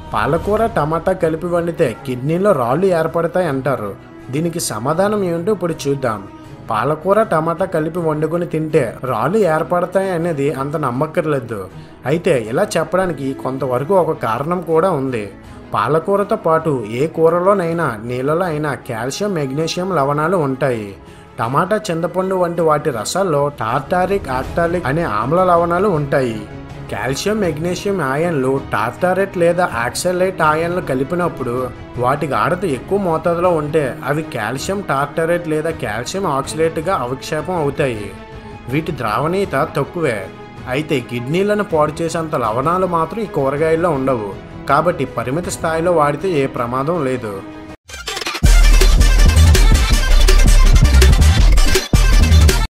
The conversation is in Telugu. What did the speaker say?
పాలకూర టమాటా కలిపి వండితే కిడ్నీలో రాళ్ళు ఏర్పడతాయి అంటారు దీనికి సమాధానం ఏంటో ఇప్పుడు చూద్దాం పాలకూర టమాటా కలిపి వండుకొని తింటే రాళ్ళు ఏర్పడతాయి అనేది అంత నమ్మక్కర్లేదు అయితే ఇలా చెప్పడానికి కొంతవరకు ఒక కారణం కూడా ఉంది పాలకూరతో పాటు ఏ కూరలోనైనా నీళ్ళలో అయినా కాల్షియం మెగ్నీషియం లవణాలు ఉంటాయి టమాటా చింతపండు వంటి వాటి రసాల్లో టార్టారిక్ ఆక్టాలిక్ అనే ఆమ్ల లవణాలు ఉంటాయి కాల్షియం మెగ్నీషియం ఆయన్లు టార్టారెట్ లేదా ఆక్సలైట్ ఆయన్లు కలిపినప్పుడు వాటి గాఢత ఎక్కువ మోతాదులో ఉంటే అవి కాల్షియం టార్టారెట్ లేదా కాల్షియం ఆక్సిలేట్గా అవక్షేపం అవుతాయి వీటి ద్రావణీయత తక్కువే అయితే కిడ్నీలను పాడు చేసేంత లవణాలు మాత్రం ఈ కూరగాయల్లో ఉండవు కాబట్టి పరిమిత స్థాయిలో వాడితే ఏ ప్రమాదం లేదు